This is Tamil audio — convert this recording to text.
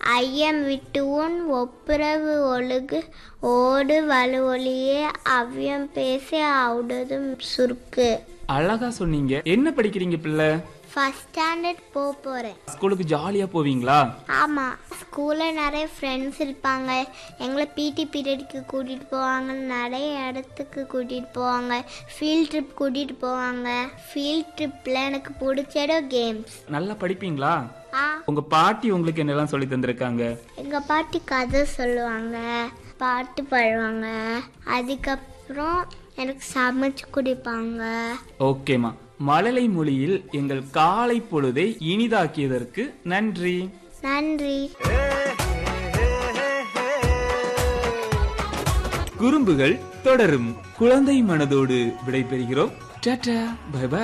ஐயம் விட்டு உன் ஒப்புரவு ஒழுகு ஓடு வலுவொலியே அவ்வியம் பேசி அவுடதும் சுருக்கு அழகா சொன்னீங்க என்ன படிக்கிறீங்க பிள்ளை ஃபர்ஸ்ட் ஸ்டாண்டர்ட் போக போகிறேன் ஸ்கூலுக்கு ஜாலியா போவீங்களா ஆமாம் ஸ்கூலில் நிறைய ஃப்ரெண்ட்ஸ் இருப்பாங்க எங்களை பிடி பீரியடுக்கு கூட்டிகிட்டு போவாங்க நிறைய இடத்துக்கு கூட்டிகிட்டு போவாங்க ஃபீல்ட் ட்ரிப் கூட்டிகிட்டு போவாங்க ஃபீல்ட் ட்ரிப்பில் எனக்கு பிடிச்ச இடம் கேம்ஸ் நல்லா படிப்பீங்களா ஆ உங்க பாட்டி உங்களுக்கு என்னெல்லாம் சொல்லி தந்திருக்காங்க எங்கள் பாட்டி கதை சொல்லுவாங்க பாட்டு பாடுவாங்க அதுக்கப்புறம் எனக்கு சமைச்சு குடிப்பாங்க ஓகேம்மா மழலை மொழியில் எங்கள் காலை பொழுதை இனிதாக்கியதற்கு நன்றி நன்றி குறும்புகள் தொடரும் குழந்தை மனதோடு விடைபெறுகிறோம் டாடா பை பை